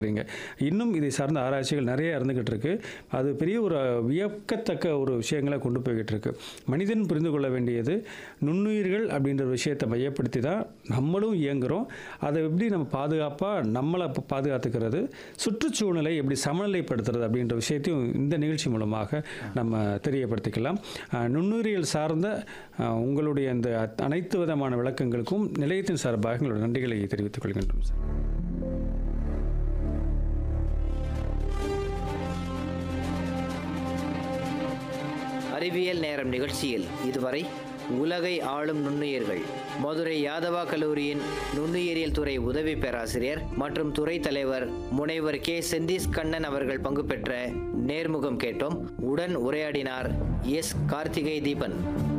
ங்க. இன்னும் இதை சார்ந்த ஆராய்ச்சிகள் நிறைய இருந்துகிட்டு இருக்கு அது பெரிய ஒரு வியக்கத்தக்க ஒரு விஷயங்களை கொண்டு போய்கிட்டு இருக்கு மனிதன் புரிந்து கொள்ள வேண்டியது நுண்ணுயிர்கள் அப்படின்ற ஒரு விஷயத்தை மையப்படுத்தி தான் நம்மளும் இயங்குகிறோம் அதை எப்படி நம்ம பாதுகாப்பாக நம்மளை ப- பாதுகாத்துக்கிறது சுற்றுச்சூழலை எப்படி சமநிலைப்படுத்துறது அப்படின்ற விஷயத்தையும் இந்த நிகழ்ச்சி மூலமாக நம்ம தெரியப்படுத்திக்கலாம் அஹ், நுண்ணுயிரியல் சார்ந்த அஹ், உங்களுடைய அந்த அனைத்து விதமான விளக்கங்களுக்கும் நிலையத்தின் சார்பாக எங்களோட நன்றிகளை தெரிவித்துக் கொள்கின்றோம் சார் அறிவியல் நேரம் நிகழ்ச்சியில் இதுவரை உலகை ஆளும் நுண்ணுயிர்கள் மதுரை யாதவா கல்லூரியின் நுண்ணுயிரியல் துறை உதவி பேராசிரியர் மற்றும் துறை தலைவர் முனைவர் கே செந்திஸ் கண்ணன் அவர்கள் பங்கு பெற்ற நேர்முகம் கேட்டோம் உடன் உரையாடினார் எஸ் கார்த்திகை தீபன்